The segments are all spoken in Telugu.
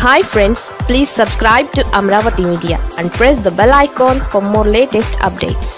hi friends please subscribe to Amaravati media and press the bell icon for more latest updates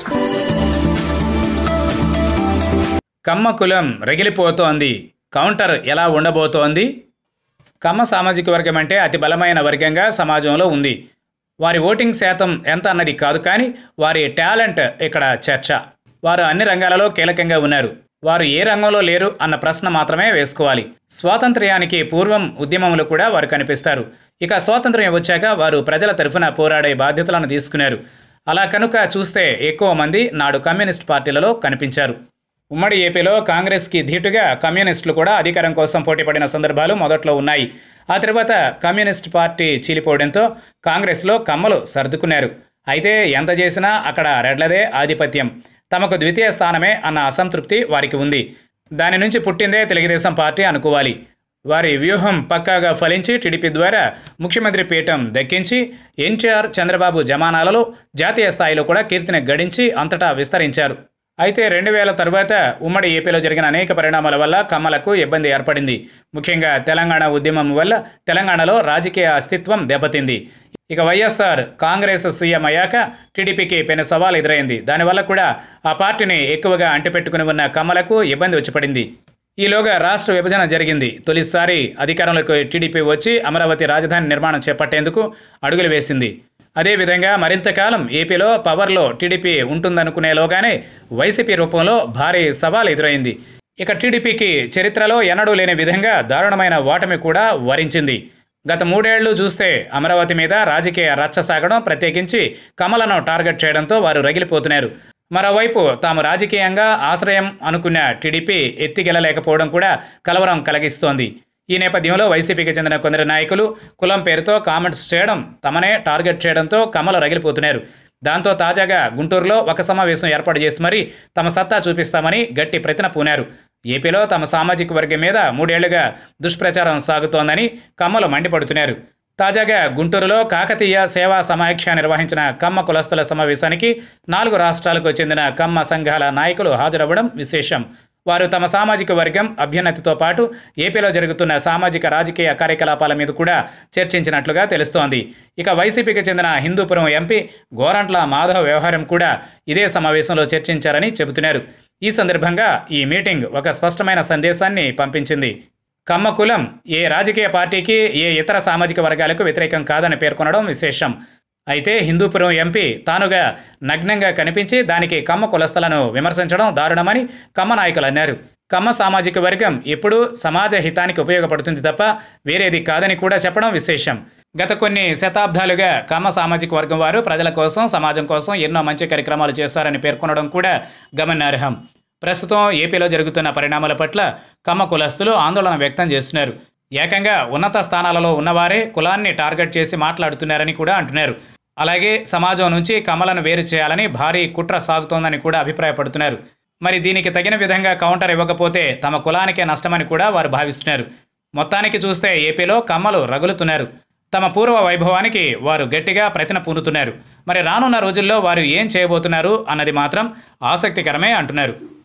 Kamma కులం రగిలిపోతోంది కౌంటర్ ఎలా ఉండబోతోంది కమ్మ సామాజిక వర్గం అంటే అతి బలమైన వర్గంగా సమాజంలో ఉంది వారి ఓటింగ్ శాతం ఎంత అన్నది కాదు కానీ వారి టాలెంట్ ఇక్కడ చర్చ వారు అన్ని రంగాలలో కీలకంగా ఉన్నారు వారు ఏ రంగంలో లేరు అన్న ప్రశ్న మాత్రమే వేసుకోవాలి స్వాతంత్ర్యానికి పూర్వం ఉద్యమములు కూడా వారు కనిపిస్తారు ఇక స్వాతంత్ర్యం వచ్చాక వారు ప్రజల తరఫున పోరాడే బాధ్యతలను తీసుకున్నారు అలా కనుక చూస్తే ఎక్కువ మంది నాడు కమ్యూనిస్ట్ పార్టీలలో కనిపించారు ఉమ్మడి ఏపీలో కాంగ్రెస్కి ధీటుగా కమ్యూనిస్టులు కూడా అధికారం కోసం పోటీపడిన సందర్భాలు మొదట్లో ఉన్నాయి ఆ తర్వాత కమ్యూనిస్ట్ పార్టీ చీలిపోవడంతో కాంగ్రెస్లో కమ్మలు సర్దుకున్నారు అయితే ఎంత చేసినా అక్కడ రెడ్లదే ఆధిపత్యం తమకు ద్వితీయ స్థానమే అన్న అసంతృప్తి వారికి ఉంది దాని నుంచి పుట్టిందే తెలుగుదేశం పార్టీ అనుకోవాలి వారి వ్యూహం పక్కాగా ఫలించి టీడీపీ ద్వారా ముఖ్యమంత్రి పీఠం దక్కించి ఎన్టీఆర్ చంద్రబాబు జమానాలలో జాతీయ స్థాయిలో కూడా కీర్తిని గడించి అంతటా విస్తరించారు అయితే రెండు వేల తరువాత ఉమ్మడి ఏపీలో జరిగిన అనేక పరిణామాల వల్ల కమ్మలకు ఇబ్బంది ఏర్పడింది ముఖ్యంగా తెలంగాణ ఉద్యమం వల్ల తెలంగాణలో రాజకీయ అస్తిత్వం దెబ్బతింది ఇక వైఎస్ఆర్ కాంగ్రెస్ సీఎం అయ్యాక టీడీపీకి పెను సవాల్ ఎదురైంది దానివల్ల కూడా ఆ పార్టీని ఎక్కువగా అంటిపెట్టుకుని ఉన్న కమ్మలకు ఇబ్బంది వచ్చి పడింది ఈలోగా రాష్ట్ర విభజన జరిగింది తొలిసారి అధికారంలోకి టీడీపీ వచ్చి అమరావతి రాజధాని నిర్మాణం చేపట్టేందుకు అడుగులు వేసింది అదేవిధంగా మరింత కాలం ఏపీలో పవర్లో టీడీపీ ఉంటుందనుకునేలోగానే వైసీపీ రూపంలో భారీ సవాల్ ఎదురైంది ఇక టీడీపీకి చరిత్రలో ఎన్నడూ లేని విధంగా దారుణమైన ఓటమి కూడా వరించింది గత మూడేళ్లు చూస్తే అమరావతి మీద రాజకీయ రచ్చ సాగడం ప్రత్యేకించి కమలను టార్గెట్ చేయడంతో వారు రగిలిపోతున్నారు మరోవైపు తాము రాజకీయంగా ఆశ్రయం అనుకున్న టీడీపీ ఎత్తిగెలలేకపోవడం కూడా కలవరం కలిగిస్తోంది ఈ నేపథ్యంలో వైసీపీకి చెందిన కొందరు నాయకులు కులం పేరుతో కామెంట్స్ చేయడం తమనే టార్గెట్ చేయడంతో కమలు రగిలిపోతున్నారు దాంతో తాజాగా గుంటూరులో ఒక సమావేశం ఏర్పాటు చేసి మరీ తమ సత్తా చూపిస్తామని గట్టి ప్రతిన పూనారు ఏపీలో తమ సామాజిక వర్గం మీద మూడేళ్లుగా దుష్ప్రచారం సాగుతోందని కమ్మలు మండిపడుతున్నారు తాజాగా గుంటూరులో కాకతీయ సేవా సమాఖ్య నిర్వహించిన కమ్మ కులస్తుల సమావేశానికి నాలుగు రాష్ట్రాలకు చెందిన కమ్మ సంఘాల నాయకులు హాజరవ్వడం విశేషం వారు తమ సామాజిక వర్గం అభ్యున్నతితో పాటు ఏపీలో జరుగుతున్న సామాజిక రాజకీయ కార్యకలాపాల మీద కూడా చర్చించినట్లుగా తెలుస్తోంది ఇక వైసీపీకి చెందిన హిందూపురం ఎంపీ గోరంట్ల మాధవ్ వ్యవహారం కూడా ఇదే సమావేశంలో చర్చించారని చెబుతున్నారు ఈ సందర్భంగా ఈ మీటింగ్ ఒక స్పష్టమైన సందేశాన్ని పంపించింది కమ్మ కులం ఏ రాజకీయ పార్టీకి ఏ ఇతర సామాజిక వర్గాలకు వ్యతిరేకం కాదని పేర్కొనడం విశేషం అయితే హిందూపురం ఎంపీ తానుగా నగ్నంగా కనిపించి దానికి కమ్మ కులస్తులను విమర్శించడం దారుణమని కమ్మ నాయకులు అన్నారు కమ్మ సామాజిక వర్గం ఎప్పుడూ సమాజ హితానికి ఉపయోగపడుతుంది తప్ప వేరేది కాదని కూడా చెప్పడం విశేషం గత కొన్ని శతాబ్దాలుగా కమ్మ సామాజిక వర్గం వారు ప్రజల కోసం సమాజం కోసం ఎన్నో మంచి కార్యక్రమాలు చేశారని పేర్కొనడం కూడా గమనార్హం ప్రస్తుతం ఏపీలో జరుగుతున్న పరిణామాల పట్ల కమ్మ కులస్తులు ఆందోళన వ్యక్తం చేస్తున్నారు ఏకంగా ఉన్నత స్థానాలలో ఉన్నవారే కులాన్ని టార్గెట్ చేసి మాట్లాడుతున్నారని కూడా అంటున్నారు అలాగే సమాజం నుంచి కమలను వేరు చేయాలని భారీ కుట్ర సాగుతోందని కూడా అభిప్రాయపడుతున్నారు మరి దీనికి తగిన విధంగా కౌంటర్ ఇవ్వకపోతే తమ కులానికే నష్టమని కూడా వారు భావిస్తున్నారు మొత్తానికి చూస్తే ఏపీలో కమ్మలు రగులుతున్నారు తమ పూర్వ వైభవానికి వారు గట్టిగా ప్రతిన పూనుతున్నారు మరి రానున్న రోజుల్లో వారు ఏం చేయబోతున్నారు అన్నది మాత్రం ఆసక్తికరమే అంటున్నారు